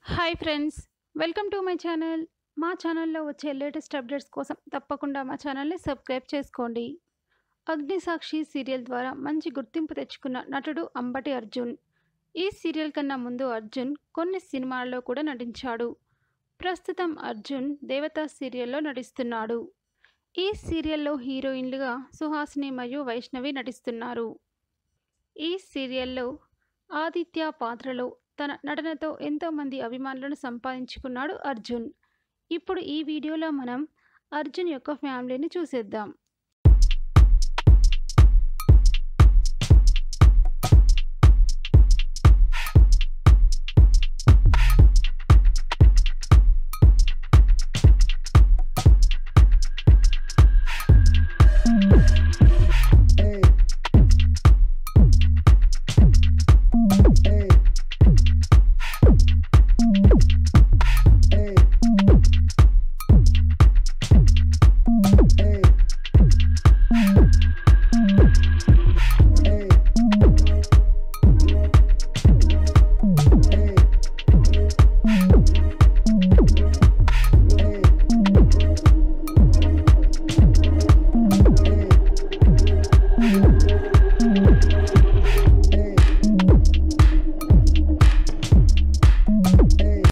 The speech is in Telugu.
hi friends welcome to my channel మా ఛానల్లో వచ్చే లేటెస్ట్ అప్డేట్స్ కోసం తప్పకుండా మా ఛానల్ని సబ్స్క్రైబ్ చేసుకోండి అగ్నిసాక్షి సీరియల్ ద్వారా మంచి గుర్తింపు తెచ్చుకున్న నటుడు అంబటి అర్జున్ ఈ సీరియల్ కన్నా ముందు అర్జున్ కొన్ని సినిమాల్లో కూడా నటించాడు ప్రస్తుతం అర్జున్ దేవతా సీరియల్లో నటిస్తున్నాడు ఈ సీరియల్లో హీరోయిన్లుగా సుహాసిని మరియు వైష్ణవి నటిస్తున్నారు ఈ సీరియల్లో ఆదిత్య పాత్రలో తన నటనతో ఎంతోమంది అభిమానులను సంపాదించుకున్నాడు అర్జున్ ఇప్పుడు ఈ వీడియోలో మనం అర్జున్ యొక్క ఫ్యామిలీని చూసేద్దాం